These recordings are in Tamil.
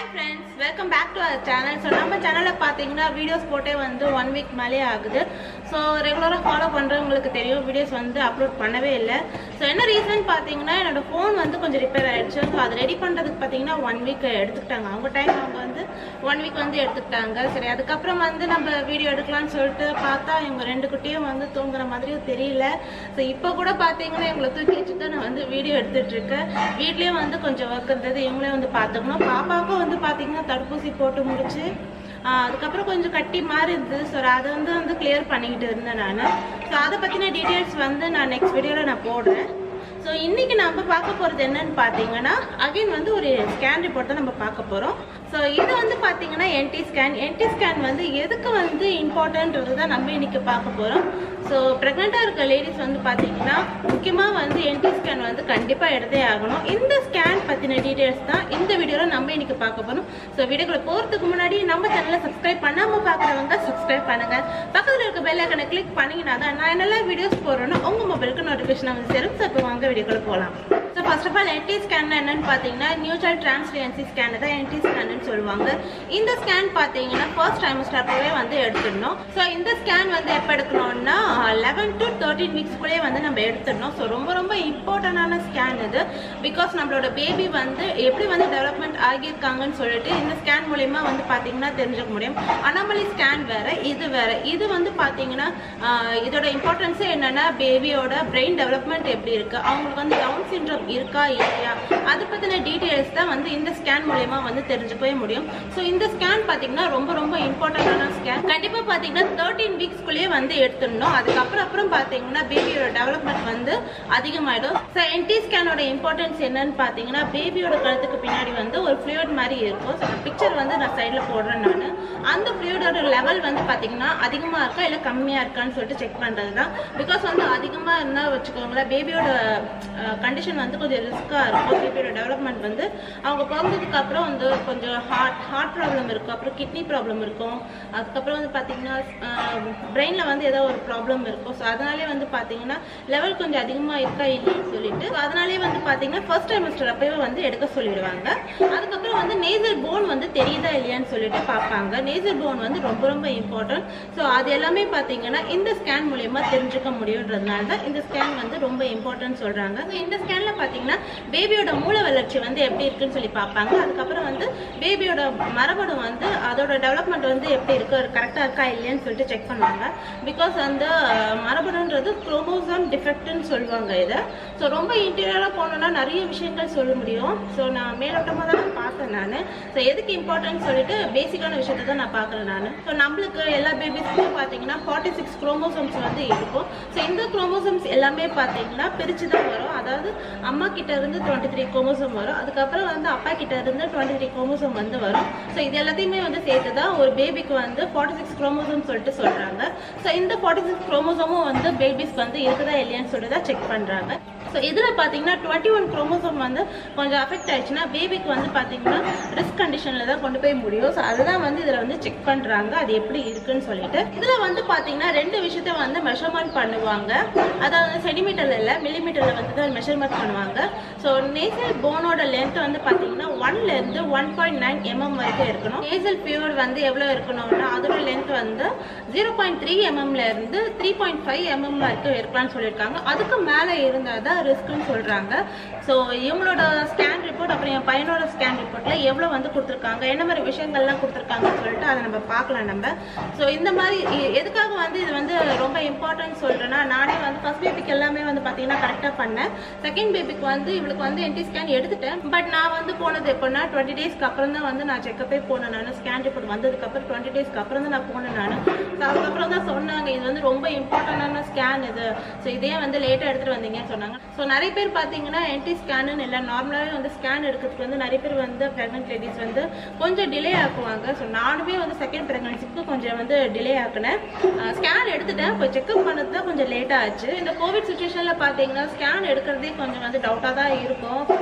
friends welcome back to our channel so நம்ம சேனலில் பார்த்தீங்கன்னா வீடியோஸ் போட்டே வந்து ஒன் வீக் மேலே ஆகுது ஸோ ரெகுலராக ஃபாலோ பண்ணுறவங்களுக்கு தெரியும் வீடியோஸ் வந்து அப்லோட் பண்ணவே இல்லை ஸோ என்ன ரீசன் பார்த்தீங்கன்னா என்னோட ஃபோன் வந்து கொஞ்சம் ரிப்பேர் ஆயிடுச்சு ஸோ அதை ரெடி பண்ணுறதுக்கு பார்த்தீங்கன்னா ஒன் வீக் எடுத்துக்கிட்டாங்க அவங்க டைம் அவங்க வந்து ஒன் வீக் வந்து எடுத்துக்கிட்டாங்க சரி அதுக்கப்புறம் வந்து நம்ம வீடியோ எடுக்கலாம்னு சொல்லிட்டு பார்த்தா இவங்க ரெண்டு குட்டியும் வந்து தூங்குற மாதிரியும் தெரியல ஸோ இப்போ கூட பார்த்தீங்கன்னா இவங்களை தூக்கி வச்சுட்டு நான் வந்து வீடியோ எடுத்துட்டு இருக்கேன் வீட்லேயும் வந்து கொஞ்சம் ஒர்க் இருந்தது இவங்களே வந்து பார்த்துக்கணும் பாப்பாவுக்கும் வந்து பார்த்தீங்கன்னா தடுப்பூசி போட்டு முடிச்சு ஆஹ் அதுக்கப்புறம் கொஞ்சம் கட்டி மாதிரி இருந்தது ஸோ அதை வந்து வந்து கிளியர் பண்ணிக்கிட்டு இருந்தேன் நான் ஸோ அதை பற்றின டீட்டெயில்ஸ் வந்து நான் நெக்ஸ்ட் வீடியோவில் நான் போடுறேன் ஸோ இன்னைக்கு நம்ம பார்க்க போகிறது என்னன்னு பார்த்தீங்கன்னா அகைன் வந்து ஒரு ஸ்கேன் ரிப்போர்ட் தான் நம்ம பார்க்க போகிறோம் ஸோ இது வந்து பார்த்தீங்கன்னா என்டி ஸ்கேன் என்டி ஸ்கேன் வந்து எதுக்கு வந்து இம்பார்ட்டன்றது தான் நம்ம இன்னைக்கு பார்க்க போகிறோம் ஸோ ப்ரெக்னெண்ட்டாக இருக்க லேடிஸ் வந்து பார்த்தீங்கன்னா முக்கியமாக வந்து என்டி ஸ்கேன் வந்து கண்டிப்பாக எடுத்தே ஆகணும் இந்த ஸ்கேன் பற்றின டீட்டெயில்ஸ் தான் இந்த வீடியோவில் நம்ம இன்னைக்கு பார்க்க போகிறோம் ஸோ வீடியோக்குள்ள போகிறதுக்கு முன்னாடி நம்ம சேனலை சப்ஸ்கிரைப் பண்ணாமல் பார்க்குறவங்க சப்ஸ்கிரைப் பண்ணுங்கள் பக்கத்தில் இருக்க பெல் ஐக்கனை கிளிக் பண்ணிங்கன்னா தான் நான் என்னெல்லாம் வீடியோஸ் போடுறேன்னா உங்கள் மொபைலுக்கு நோட்டிஃபிகேஷன் வந்து சேரும் ஸோ இப்போ வாங்க வீடியோக்குள்ள போகலாம் so first of all NT scan என்னன்னு பார்த்தீங்கன்னா நியூட்ரல் டிரான்ஸ்லியன்சி ஸ்கேன் தான் என்டி ஸ்கேன்னு சொல்லுவாங்க இந்த ஸ்கேன் பார்த்தீங்கன்னா ஃபர்ஸ்ட் டைமஸ்டர்ப்பவே வந்து எடுத்துடணும் ஸோ இந்த ஸ்கேன் வந்து எப்போ எடுக்கணும்னா லெவன் டு தேர்ட்டின் வீக்ஸ்க்குள்ளேயே வந்து நம்ம எடுத்துடணும் ஸோ ரொம்ப ரொம்ப இம்பார்ட்டண்டான ஸ்கேன் இது பிகாஸ் நம்மளோட பேபி வந்து எப்படி வந்து டெவலப்மெண்ட் ஆகியிருக்காங்கன்னு சொல்லிட்டு இந்த ஸ்கேன் மூலயமா வந்து பார்த்தீங்கன்னா தெரிஞ்சுக்க முடியும் அனாமலி ஸ்கேன் வேற இது வேற இது வந்து பார்த்தீங்கன்னா ஆஹ், இதோட இம்பார்ட்டன்ஸே என்னன்னா பேபியோட பிரெயின் டெவலப்மெண்ட் எப்படி இருக்கு அவங்களுக்கு வந்து டவுன் சிண்ட்ரோம் இருக்கா இல்லையா அதை பற்றின டீட்டெயில்ஸ் தான் வந்து இந்த ஸ்கேன் மூலயமா வந்து தெரிஞ்சுக்கவே முடியும் ஸோ இந்த ஸ்கேன் பார்த்தீங்கன்னா ரொம்ப ரொம்ப இம்பார்ட்டண்டான ஸ்கேன் கண்டிப்பாக பார்த்தீங்கன்னா தேர்ட்டீன் வீக்ஸ்க்குள்ளேயே வந்து எடுத்துடணும் அதுக்கப்புறம் அப்புறம் பார்த்தீங்கன்னா பேபியோட டெவலப்மெண்ட் வந்து அதிகமாயிடும் ஸோ என்டி ஸ்கேனோட இம்பார்ட்டன்ஸ் என்னன்னு பார்த்தீங்கன்னா பேபியோட கழுத்துக்கு பின்னாடி வந்து ஒரு ஃப்ளூயிட் மாதிரி இருக்கும் ஸோ பிக்சர் வந்து நான் சைடில் போடுறேன் நான் அந்த ஃப்ளூயிடோட லெவல் வந்து பார்த்தீங்கன்னா அதிகமாக இருக்கா இல்லை கம்மியாக இருக்கான்னு சொல்லிட்டு செக் பண்ணுறது தான் பிகாஸ் வந்து அதிகமாக இருந்தால் வச்சுக்கோங்களேன் பேபியோட கண்டிஷன் வந்து கொஞ்சம் ரிஸ்க்காக இருக்கும் பேபியோட டெவலப்மெண்ட் வந்து அவங்க பிறந்ததுக்கு அப்புறம் வந்து கொஞ்சம் ஹார்ட் ஹார்ட் ப்ராப்ளம் இருக்கும் அப்புறம் கிட்னி ப்ராப்ளம் இருக்கும் அதுக்கப்புறம் வந்து பார்த்தீங்கன்னா பிரெயினில் வந்து ஏதோ ஒரு ப்ராப்ளம் இருக்கும் ஸோ அதனாலே வந்து பார்த்தீங்கன்னா லெவல் கொஞ்சம் அதிகமாக இருக்கா இல்லைன்னு சொல்லிட்டு So அதனாலே வந்து பார்த்தீங்கன்னா ஃபர்ஸ்ட் டைமஸ்டர் அப்பவே வந்து எடுக்க சொல்லிடுவாங்க அதுக்கப்புறம் வந்து நேசல் போன் வந்து தெரியுதா இல்லையான்னு சொல்லிட்டு பார்ப்பாங்க நேசல் போன் வந்து ரொம்ப ரொம்ப இம்பார்ட்டன்ட் ஸோ அது எல்லாமே பார்த்தீங்கன்னா இந்த ஸ்கேன் மூலயமா தெரிஞ்சுக்க முடியுன்றதுனால தான் இந்த ஸ்கேன் வந்து ரொம்ப இம்பார்ட்டன்ட் சொல்றாங்க So இந்த ஸ்கேன்ல பார்த்தீங்கன்னா பேபியோட மூளை வளர்ச்சி வந்து எப்படி இருக்குன்னு சொல்லி பார்ப்பாங்க அதுக்கப்புறம் வந்து பேபியோட மரபணு வந்து அதோட டெவலப்மெண்ட் வந்து எப்படி இருக்கு கரெக்டாக இருக்கா இல்லையான்னு சொல்லிட்டு செக் பண்ணுவாங்க பிகாஸ் வந்து அஹ், மரபணுன்றது குரோமோசோம் டிஃபெக்ட்னு சொல்லுவாங்க இதை ஸோ ரொம்ப இன்டீரியராக போனோம்னா நிறைய விஷயங்கள் சொல்ல முடியும் ஸோ நான் மேலோட்டமாக தான் பார்த்தேன் நான் ஸோ எதுக்கு இம்பார்ட்டன்ட் சொல்லிட்டு பேசிக்கான விஷயத்தை தான் நான் பார்க்குறேன் நான் ஸோ நம்மளுக்கு எல்லா பேபிஸ்க்கும் பார்த்தீங்கன்னா ஃபார்ட்டி சிக்ஸ் குரோமோசோம்ஸ் வந்து இருக்கும் ஸோ இந்த குரோமோசோம்ஸ் எல்லாமே பார்த்தீங்கன்னா பிரித்து தான் வரும் அதாவது அம்மா கிட்ட இருந்து டுவெண்ட்டி த்ரீ குரோமோசோம் வரும் அதுக்கப்புறம் வந்து அப்பா கிட்ட இருந்து டுவெண்ட்டி த்ரீ குரோமோசோம் வந்து வரும் ஸோ இது எல்லாத்தையுமே வந்து சேர்த்து தான் ஒரு பேபிக்கு வந்து ஃபார்ட்டி சிக்ஸ் குரோமோசோம் சொல்லிட்டு சொல்கிறாங்க ஸோ இந்த ஃபார்ட்டி சிக்ஸ் குரோமோசோமும் வந்து பேபிஸ்க்கு வந்து இருக்குதா இல்லையான்னு சொல்லிட்டு தான் செக் பண்ணுறாங்க ஸோ இதில் பார்த்தீங்கன்னா டுவெண்ட்டி ஒன் குரோமோசோம் வந்து கொஞ்சம் அஃபெக்ட் ஆயிடுச்சுன்னா பேபிக்கு வந்து பார்த்தீங்கன்னா ரிஸ்க் கண்டிஷனில் தான் கொண்டு போய் முடியும் ஸோ அதுதான் வந்து இதில் வந்து செக் பண்ணுறாங்க அது எப்படி இருக்குன்னு சொல்லிட்டு இதில் வந்து பார்த்தீங்கன்னா ரெண்டு விஷயத்த வந்து மெஷர்மெண்ட் பண்ணுவாங்க அதாவது சென்டிமீட்டரில் இல்லை மில்லிமீட்டரில் வந்து தான் மெஷர்மெண்ட் பண்ணுவாங்க ஸோ நேசல் போனோட லென்த் வந்து பார்த்தீங்கன்னா ஒன்லேருந்து ஒன் பாயிண்ட் நைன் எம்எம் வரைக்கும் இருக்கணும் நேசல் பியூர் வந்து எவ்வளோ இருக்கணும்னா அதோட லென்த் வந்து ஜீரோ பாயிண்ட் த்ரீ எம்எம்ல இருந்து த்ரீ பாயிண்ட் ஃபைவ் எம்எம் வரைக்கும் இருக்கலாம்னு சொல்லியிருக்காங்க அதுக்கு மேலே இருந்தால் தான் ரிஸ்க்னு சொல்கிறாங்க ஸோ இவங்களோட ஸ்கேன் ரிப்போர்ட் அப்புறம் என் பையனோட ஸ்கேன் ரிப்போர்ட்டில் எவ்வளோ வந்து கொடுத்துருக்காங்க என்ன மாதிரி விஷயங்கள்லாம் கொடுத்துருக்காங்கன்னு சொல்லிட்டு அதை நம்ம பார்க்கலாம் நம்ம ஸோ இந்த மாதிரி எ- எதுக்காக வந்து இது வந்து ரொம்ப இம்பார்ட்டன்ட் சொல்கிறேன்னா நானே வந்து ஃபர்ஸ்ட் பேபிக்கு எல்லாமே வந்து பார்த்தீங்கன்னா கரெக்டாக பண்ணேன் செகண்ட் பேபிக்கு வந்து இவளுக்கு வந்து என்டி ஸ்கேன் எடுத்துட்டேன் பட் நான் வந்து போனது எப்படின்னா டுவெண்ட்டி டேஸ்க்கு அப்புறம் தான் வந்து நான் செக்கப்பே போனேன் நான் ஸ்கேன் ரிப்போர்ட் வந்ததுக்கப்புறம் டுவெண்ட்டி டேஸ்க்கு அப்புறம் தான் நான் போனேன் நான் ஸோ அதுக்கப்புறம் தான் சொன்னாங்க இது வந்து ரொம்ப இம்பார்ட்டண்டான ஸ்கேன் இது ஸோ இதே வந்து லேட்டாக எடுத்துகிட்டு வந்தீங்கன்னு சொன்னாங்க ஸோ நிறைய பேர் பார்த்தீங்கன்னா என்டி ஸ்கேனுன்னு இல்லை நார்மலாகவே வந்து ஸ்கேன் எடுக்கிறதுக்கு வந்து நிறைய பேர் வந்து ப்ரெக்னென்ட் லேடிஸ் வந்து கொஞ்சம் டிலே ஆக்குவாங்க ஸோ நானுமே வந்து செகண்ட் ப்ரெக்னன்சிக்கு கொஞ்சம் வந்து டிலே ஆக்குனேன் ஸ்கேன் எடுத்துட்டேன் இப்போ செக்அப் பண்ணது தான் கொஞ்சம் லேட் ஆச்சு இந்த கோவிட் சுச்சுவேஷனில் பார்த்தீங்கன்னா ஸ்கேன் எடுக்கிறதே கொஞ்சம் வந்து டவுட்டாக தான் இருக்கும்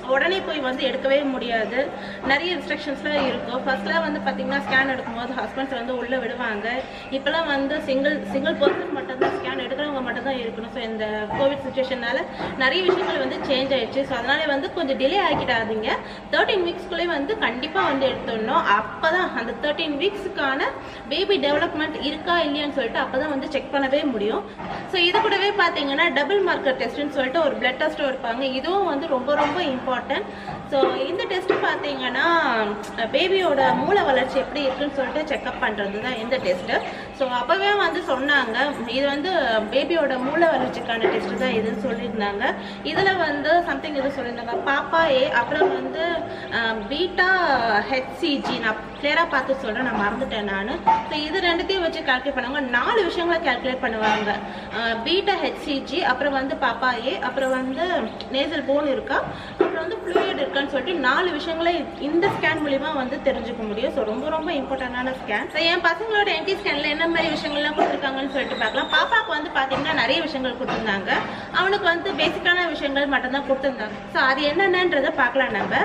உடனே போய் வந்து எடுக்கவே முடியாது நிறைய ரெஸ்ட்ரிக்ஷன்ஸ்லாம் இருக்கும் ஃபர்ஸ்ட்லாம் வந்து பார்த்தீங்கன்னா ஸ்கேன் எடுக்கும்போது ஹஸ்பண்ட்ஸ் வந்து உள்ளே விடுவாங்க இப்போலாம் வந்து சிங்கிள் சிங்கிள் பர்சன் மட்டும்தான் ஸ்கேன் எடுக்கிறவங்க மட்டும்தான் இருக்கணும் ஸோ இந்த கோவிட் சுச்சுவேஷனால நிறைய விஷயங்கள் வந்து சேஞ்ச் ஆயிடுச்சு ஸோ அதனால வந்து கொஞ்சம் டிலே ஆகிக்கிடாதீங்க தேர்ட்டீன் வீக்ஸ்க்குள்ளே வந்து கண்டிப்பாக வந்து எடுத்துடணும் அப்போ தான் அந்த தேர்ட்டீன் வீக்ஸுக்கான பேபி டெவலப்மெண்ட் இருக்கா இல்லையான்னு சொல்லிட்டு அப்போ தான் வந்து செக் பண்ணவே முடியும் ஸோ இது கூடவே பார்த்தீங்கன்னா டபுள் மார்க்கர் டெஸ்ட்னு சொல்லிட்டு ஒரு பிளட் டெஸ்ட்டும் இருப்பாங்க இதுவும் வந்து ரொம்ப ரொம்ப இம்பார்ட்டன்ட் ஸோ இந்த டெஸ்ட் பார்த்தீங்கன்னா பேபியோட மூளை வளர்ச்சி எப்படி இருக்குன்னு சொல்லிட்டு செக்அப் பண்ணுறது தான் இந்த டெஸ்ட்டு ஸோ அப்போவே வந்து சொன்னாங்க இது வந்து பேபியோட மூளை வளர்ச்சிக்கான டெஸ்ட் தான் இதுன்னு சொல்லியிருந்தாங்க இதில் வந்து சம்திங் இது சொல்லியிருந்தாங்க பாப்பா ஏ அப்புறம் வந்து பீட்டா ஹெச்சிஜி நான் கிளியராக பார்த்து சொல்கிறேன் நான் மறந்துட்டேன் நான் ஸோ இது ரெண்டுத்தையும் வச்சு கால்குலேட் பண்ணுவாங்க நாலு விஷயங்களை கால்குலேட் பண்ணுவாங்க பீட்டா ஹெச்சிஜி அப்புறம் வந்து பாப்பா ஏ அப்புறம் வந்து நேசல் போன் இருக்கா அப்புறம் வந்து ஃப்ளூயிட் இருக்கான்னு சொல்லிட்டு நாலு விஷயங்களை இந்த ஸ்கேன் மூலிமா வந்து தெரிஞ்சுக்க முடியும் ஸோ ரொம்ப ரொம்ப இம்பார்ட்டண்டான ஸ்கேன் ஸோ என் பசங்களோட என்டி ஸ்கேனில் என்ன மாதிரி விஷயங்கள்லாம் கொடுத்துருக்காங்கன்னு சொல்லிட்டு பார்க்கலாம் பாப்பாவுக்கு வந்து பார்த்தீங்கன்னா நிறைய விஷயங்கள் கொடுத்துருந்தாங்க அவனுக்கு வந்து பேசிக்கான விஷயங்கள் மட்டும்தான் கொடுத்துருந்தாங்க ஸோ அது என்னென்னன்றதை பார்க்கலாம் நம்ம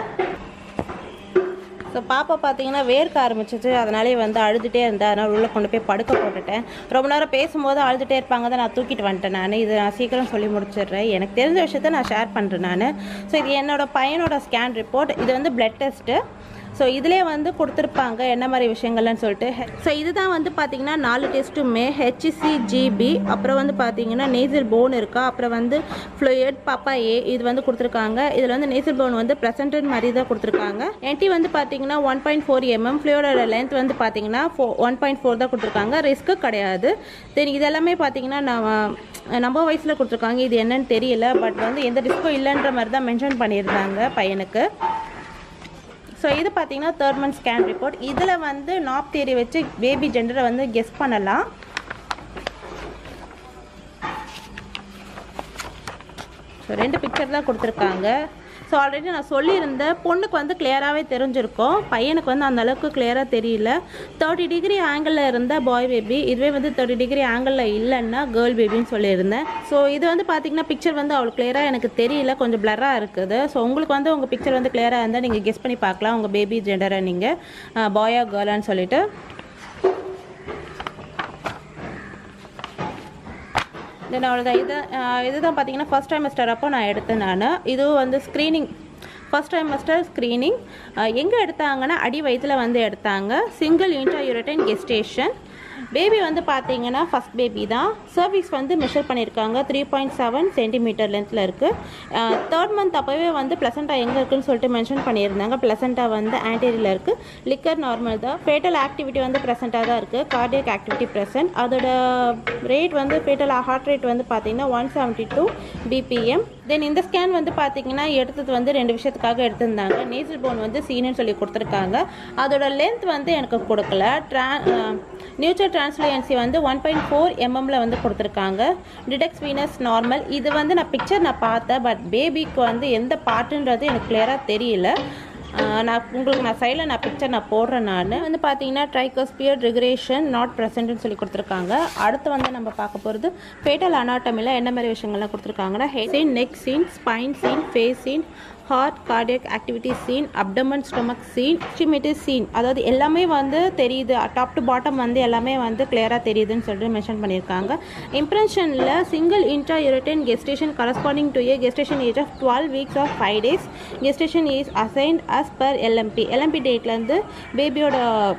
ஸோ பாப்பா பார்த்தீங்கன்னா வேர்க்க ஆரம்பிச்சிச்சு அதனாலே வந்து அழுதுகிட்டே இருந்தேன் அதனால் உள்ளே கொண்டு போய் படுக்க போட்டுட்டேன் ரொம்ப நேரம் பேசும்போது அழுதுகிட்டே இருப்பாங்க தான் நான் தூக்கிட்டு வந்துட்டேன் நான் இது நான் சீக்கிரம் சொல்லி முடிச்சிடுறேன் எனக்கு தெரிஞ்ச விஷயத்த நான் ஷேர் பண்ணுறேன் நான் ஸோ இது என்னோட பையனோட ஸ்கேன் ரிப்போர்ட் இது வந்து பிளட் டெஸ்ட்டு ஸோ இதிலே வந்து கொடுத்துருப்பாங்க என்ன மாதிரி விஷயங்கள்னு சொல்லிட்டு ஸோ இதுதான் வந்து பார்த்தீங்கன்னா நாலு டெஸ்ட்டுமே ஹெச்சிசி ஜிபி அப்புறம் வந்து பார்த்தீங்கன்னா நேசல் போன் இருக்கா அப்புறம் வந்து ஃப்ளூயட் பாப்பா ஏ இது வந்து கொடுத்துருக்காங்க இதில் வந்து நேசல் போன் வந்து ப்ரெசன்டட் மாதிரி தான் கொடுத்துருக்காங்க என்டி வந்து பார்த்தீங்கன்னா ஒன் பாயிண்ட் ஃபோர் எம்எம் ஃப்ளூயோட லென்த் வந்து பார்த்தீங்கன்னா ஃபோ ஒன் பாயிண்ட் ஃபோர் தான் கொடுத்துருக்காங்க ரிஸ்க்கு கிடையாது தென் இதெல்லாமே பார்த்தீங்கன்னா நான் நம்ம வயசில் கொடுத்துருக்காங்க இது என்னன்னு தெரியல பட் வந்து எந்த ரிஸ்க்கும் இல்லைன்ற மாதிரி தான் மென்ஷன் பண்ணியிருந்தாங்க பையனுக்கு ஸோ இது பார்த்தீங்கன்னா தேர்ட் மந்த் ஸ்கேன் ரிப்போர்ட் இதில் வந்து நாப் தேரி வச்சு பேபி ஜெண்டரை வந்து கெஸ் பண்ணலாம் ஸோ ரெண்டு பிக்சர் தான் கொடுத்துருக்காங்க ஸோ ஆல்ரெடி நான் சொல்லியிருந்தேன் பொண்ணுக்கு வந்து கிளியராகவே தெரிஞ்சிருக்கும் பையனுக்கு வந்து அந்த அளவுக்கு கிளியராக தெரியல தேர்ட்டி டிகிரி ஆங்கிளில் இருந்த பாய் பேபி இதுவே வந்து தேர்ட்டி டிகிரி ஆங்கிளில் இல்லைன்னா கேர்ள் பேபின்னு சொல்லியிருந்தேன் ஸோ இது வந்து பார்த்தீங்கன்னா பிக்சர் வந்து அவ்வளோ கிளியராக எனக்கு தெரியல கொஞ்சம் பிளராக இருக்குது ஸோ உங்களுக்கு வந்து உங்கள் பிக்சர் வந்து கிளியராக இருந்தால் நீங்கள் கெஸ் பண்ணி பார்க்கலாம் உங்கள் பேபி ஜெண்டரை நீங்கள் பாயா கேர்ளான்னு சொல்லிட்டு தென் அவ்வளோதான் இது அஹ் இதுதான் பார்த்தீங்கன்னா ஃபஸ்ட் டைமஸ்டர் அப்போ நான் எடுத்தேன் நான் இதுவும் வந்து ஸ்க்ரீனிங் ஃபஸ்ட் டைமஸ்டர் ஸ்க்ரீனிங் எங்கே எடுத்தாங்கன்னா அடி வயிற்றில் வந்து எடுத்தாங்க single intrauterine gestation baby வந்து பார்த்தீங்கன்னா ஃபஸ்ட் பேபி தான் சர்வீஸ் வந்து மெஷர் பண்ணியிருக்காங்க த்ரீ பாயிண்ட் செவன் சென்டிமீட்டர் லென்த்தில் இருக்குது தேர்ட் மந்த் அப்போவே வந்து ப்ளசண்டா எங்கே இருக்குன்னு சொல்லிட்டு மென்ஷன் பண்ணியிருந்தாங்க ப்ளசண்டா வந்து ஆன்டீரியரில் இருக்குது லிக்கர் நார்மல் தான் ஃபேட்டல் ஆக்டிவிட்டி வந்து ப்ரெசென்ட்டாக தான் இருக்குது கார்டியக் ஆக்டிவிட்டி ப்ரெசென்ட் அதோட ரேட் வந்து ஃபேட்டல் ஹார்ட் ரேட் வந்து பார்த்தீங்கன்னா one seventy two BPM then இந்த ஸ்கேன் வந்து பார்த்தீங்கன்னா எடுத்தது வந்து ரெண்டு விஷயத்துக்காக எடுத்திருந்தாங்க நேசல் போன் வந்து சீனுன்னு சொல்லி கொடுத்துருக்காங்க அதோட லென்த் வந்து எனக்கு கொடுக்கல ட்ரா நியூச்சர் டிரான்ஸ்லேயன்சி வந்து ஒன் பாயிண்ட் ஃபோர் எம்எம்ல வந்து கொடுத்துருக்காங்க டிடெக்ஸ் வீனஸ் நார்மல் இது வந்து நான் பிக்சர் நான் பார்த்தேன் பட் பேபிக்கு வந்து எந்த பார்ட்டுன்றது எனக்கு கிளியராக தெரியல ஆஹ் நான் உங்களுக்கு நான் சைடில் நான் பிக்சர் நான் போடுறேன் நான் வந்து பார்த்தீங்கன்னா ட்ரைகோஸ்பியர் ரிகரேஷன் நாட் ப்ரெசென்ட்னு சொல்லி கொடுத்துருக்காங்க அடுத்து வந்து நம்ம பார்க்க போகிறது ஃபேட்டல் அனாட்டமியில் என்ன மாதிரி விஷயங்கள்லாம் கொடுத்துருக்காங்கன்னா head seen neck seen spine seen face seen heart cardiac activity seen abdomen stomach seen estimative seen அதாவது எல்லாமே வந்து தெரியுது டாப் டு பாட்டம் வந்து எல்லாமே வந்து கிளியராக தெரியுதுன்னு சொல்லிட்டு மென்ஷன் பண்ணியிருக்காங்க இம்ப்ரெஷனில் single intrauterine gestation corresponding to a gestation age of twelve weeks of five days gestation is assigned as per LMP LMP டேட்லேருந்து பேபியோட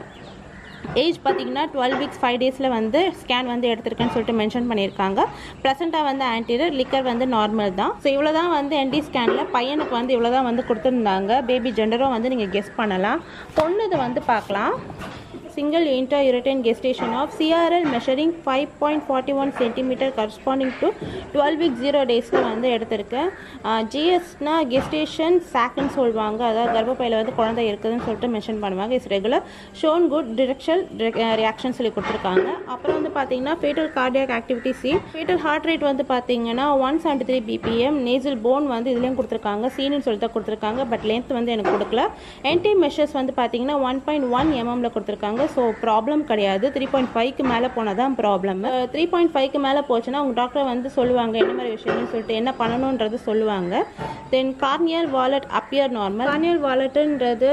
ஏஜ் பார்த்தீங்கன்னா டுவெல் வீக்ஸ் ஃபைவ் டேஸில் வந்து ஸ்கேன் வந்து எடுத்திருக்கேன்னு சொல்லிட்டு மென்ஷன் பண்ணியிருக்காங்க ப்ளசண்ட்டாக வந்து ஆன்டீரியர் லிக்கர் வந்து நார்மல் தான் ஸோ இவ்வளோ தான் வந்து என்டி ஸ்கேனில் பையனுக்கு வந்து இவ்வளோ தான் வந்து கொடுத்துருந்தாங்க பேபி ஜெண்டரும் வந்து நீங்கள் கெஸ் பண்ணலாம் பொண்ணுது வந்து பார்க்கலாம் single intra-uterine gestation of CRL measuring 5.41 centimeter corresponding to 12 week 0 daysல வந்து எடுத்திருக்கேன் ஜிஎஸ்னா கெஸ்டேஷன் சாக்குன்னு சொல்லுவாங்க அதாவது கர்ப்பப்பையில் வந்து குழந்தை இருக்குதுன்னு சொல்லிட்டு மென்ஷன் பண்ணுவாங்க is regular shown good direction reaction சொல்லி கொடுத்துருக்காங்க அப்புறம் வந்து பார்த்தீங்கன்னா ஃபேட்டல் கார்டியாக் ஆக்டிவிட்டி சி ஃபேட்டல் ஹார்ட் ரேட் வந்து பார்த்தீங்கன்னா one seventy three BPM nasal bone வந்து இதுலேயும் கொடுத்துருக்காங்க சீனு சொல்லி தான் கொடுத்துருக்காங்க பட் லென்த் வந்து எனக்கு கொடுக்கல என்டி மெஷர்ஸ் வந்து பார்த்தீங்கன்னா ஒன் பாயிண்ட் ஒன் எம்எம்ல கொடுத்துருக்காங்க சொல்லியிருக்காங்க ஸோ ப்ராப்ளம் கிடையாது த்ரீ பாயிண்ட் ஃபைவ்க்கு மேலே போனால் தான் ப்ராப்ளம் த்ரீ பாயிண்ட் ஃபைவ்க்கு மேலே போச்சுன்னா உங்கள் டாக்டர் வந்து சொல்லுவாங்க என்ன மாதிரி விஷயம்னு சொல்லிட்டு என்ன பண்ணணுன்றது சொல்லுவாங்க then cranial vault appear normal cranial வாலெட்டுன்றது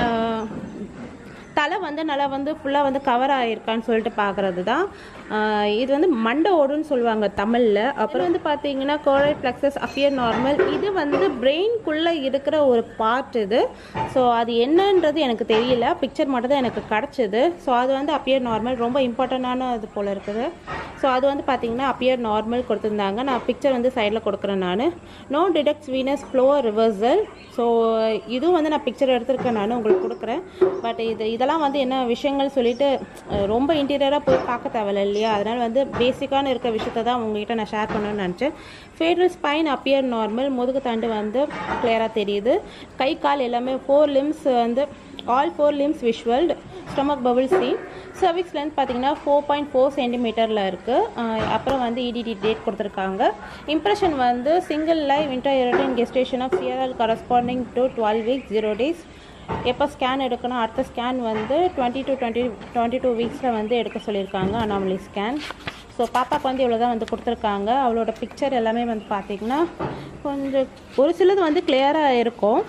தலை வந்து நல்லா வந்து ஃபுல்லாக வந்து கவர் ஆகிருக்கான்னு சொல்லிட்டு பார்க்குறது தான் ஆஹ் இது வந்து மண்டை ஓடுன்னு சொல்லுவாங்க தமிழில் அப்புறம் வந்து பார்த்தீங்கன்னா கோரைட் ஃப்ளெக்ஸஸ் அப்பியர் நார்மல் இது வந்து பிரெயின்குள்ளே இருக்கிற ஒரு பார்ட் இது ஸோ அது என்னன்றது எனக்கு தெரியல பிக்சர் மட்டும் தான் எனக்கு கிடச்சிது ஸோ அது வந்து அப்பியர் நார்மல் ரொம்ப இம்பார்ட்டண்டான இது போல் இருக்குது ஸோ அது வந்து பார்த்தீங்கன்னா அப்பியர் நார்மல் கொடுத்துருந்தாங்க நான் பிக்சர் வந்து சைடில் கொடுக்குறேன் நான் no detects venous flow reversal so இதுவும் வந்து நான் பிக்சர் எடுத்திருக்கேன் நான் உங்களுக்கு கொடுக்குறேன் பட் இது இதெல்லாம் வந்து என்ன விஷயங்கள் சொல்லிட்டு அஹ், ரொம்ப இன்டீரியராக போய் பார்க்க தேவையில்ல இல்லையா அதனால் வந்து பேசிக்கான இருக்க விஷயத்தை தான் உங்ககிட்ட நான் ஷேர் பண்ணணும்னு நினச்சேன் ஃபேட்ரல் ஸ்பைன் அப்பியர் நார்மல் முதுகு தண்டு வந்து கிளியராக தெரியுது கை கால் எல்லாமே ஃபோர் லிம்ஸ் வந்து all four limbs visualised stomach bubble seen cervix length பார்த்தீங்கன்னா ஃபோர் பாயிண்ட் ஃபோர் சென்டிமீட்டரில் இருக்குது அப்புறம் வந்து இடிடி டேட் கொடுத்துருக்காங்க இம்ப்ரெஷன் வந்து single live inter gestation of CRL corresponding to twelve weeks zero days எப்போ ஸ்கேன் எடுக்கணும் அடுத்த ஸ்கேன் வந்து twenty to twenty twenty two வீக்ஸில் வந்து எடுக்க சொல்லியிருக்காங்க அனாமலி ஸ்கேன் ஸோ பாப்பாக்கு வந்து இவ்வளோ தான் வந்து கொடுத்துருக்காங்க அவளோட பிக்சர் எல்லாமே வந்து பார்த்திங்கன்னா கொஞ்சம் ஒரு சிலது வந்து கிளியராக இருக்கும்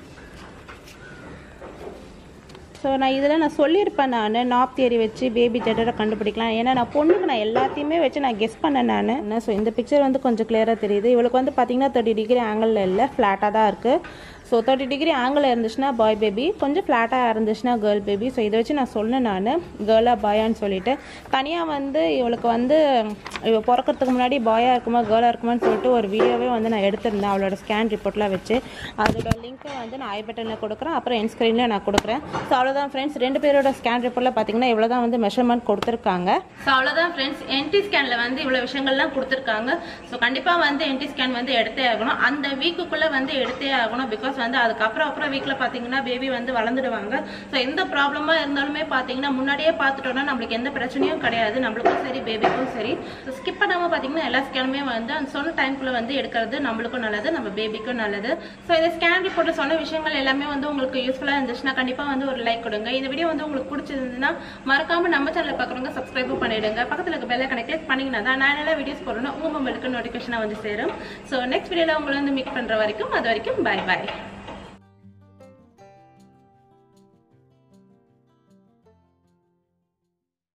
ஸோ நான் இதில் நான் சொல்லியிருப்பேன் நான் நாப் தியரி வச்சு பேபி ஜெட்டரை கண்டுபிடிக்கலாம் ஏன்னா நான் பொண்ணுக்கு நான் எல்லாத்தையுமே வச்சு நான் கெஸ் பண்ணேன் நான் ஸோ இந்த பிக்சர் வந்து கொஞ்சம் கிளியராக தெரியுது இவளுக்கு வந்து பார்த்தீங்கன்னா தேர்ட்டி டிகிரி ஆங்கிளில் இல்லை ஃப்ளாட்டாக தான் இருக்குது ஸோ தேர்ட்டி டிகிரி ஆங்கிளில் இருந்துச்சுன்னா பாய் பேபி கொஞ்சம் ஃப்ளாட்டாக இருந்துச்சுன்னா கேர்ள் பேபி ஸோ இதை வச்சு நான் சொன்னேன் நான் கேர்ளாக பாயான்னு சொல்லிட்டு தனியாக வந்து இவளுக்கு வந்து இவ பிறக்கிறதுக்கு முன்னாடி பாயாக இருக்குமா கேர்ளாக இருக்குமான்னு சொல்லிட்டு ஒரு வீடியோவே வந்து நான் எடுத்திருந்தேன் அவளோட ஸ்கேன் ரிப்போர்ட்லாம் வச்சு அதோட லிங்க்கை வந்து நான் ஐ பட்டனில் கொடுக்குறேன் அப்புறம் என் ஸ்க்ரீனில் நான் கொடுக்குறேன் ஸோ அவ்வளோதான் ஃப்ரெண்ட்ஸ் ரெண்டு பேரோட ஸ்கேன் ரிப்போர்ட்டில் பார்த்தீங்கன்னா இவ்வளோ தான் வந்து மெஷர்மெண்ட் கொடுத்துருக்காங்க ஸோ அவ்வளோதான் ஃப்ரெண்ட்ஸ் என்டி ஸ்கேனில் வந்து இவ்வளோ விஷயங்கள்லாம் கொடுத்துருக்காங்க ஸோ கண்டிப்பாக வந்து என்டி ஸ்கேன் வந்து எடுத்தே ஆகணும் அந்த வீக்குக்குள்ளே வந்து எடுத்தே ஆகணும் பிகாஸ் வந்து அதுக்கப்புறம் அப்புறம் வீக்கில் பார்த்தீங்கன்னா பேபி வந்து வளர்ந்துடுவாங்க ஸோ எந்த ப்ராப்ளமாக இருந்தாலுமே பார்த்தீங்கன்னா முன்னாடியே பார்த்துட்டோம்னா நம்மளுக்கு எந்த பிரச்சனையும் கிடையாது நம்மளுக்கும் சரி பேபிக்கும் சரி ஸோ ஸ்கிப் பண்ணாமல் பார்த்தீங்கன்னா எல்லா ஸ்கேனுமே வந்து அந்த சொன்ன டைம்குள்ளே வந்து எடுக்கிறது நம்மளுக்கும் நல்லது நம்ம பேபிக்கும் நல்லது ஸோ இந்த ஸ்கேன் ரிப்போர்ட்டில் சொன்ன விஷயங்கள் எல்லாமே வந்து உங்களுக்கு யூஸ்ஃபுல்லாக இருந்துச்சுன்னா கண்டிப்பாக வந்து ஒரு லைக் கொடுங்க இந்த வீடியோ வந்து உங்களுக்கு பிடிச்சிருந்ததுன்னா மறக்காம நம்ம சேனலில் பார்க்குறவங்க சப்ஸ்கிரைப் பண்ணிடுங்க பக்கத்தில் இருக்க பெல்லை கணக்கு கிளிக் பண்ணிங்கன்னா தான் நான் என்ன வீடியோஸ் போடுறேன்னா உங்கள் மொபைலுக்கு நோட்டிஃபிகேஷனாக வந்து சேரும் ஸோ நெக்ஸ்ட் வீடியோவில் உங்களை வந்து மீட் பண்ணுற வரைக்கும் அது வரைக்கும் பை பை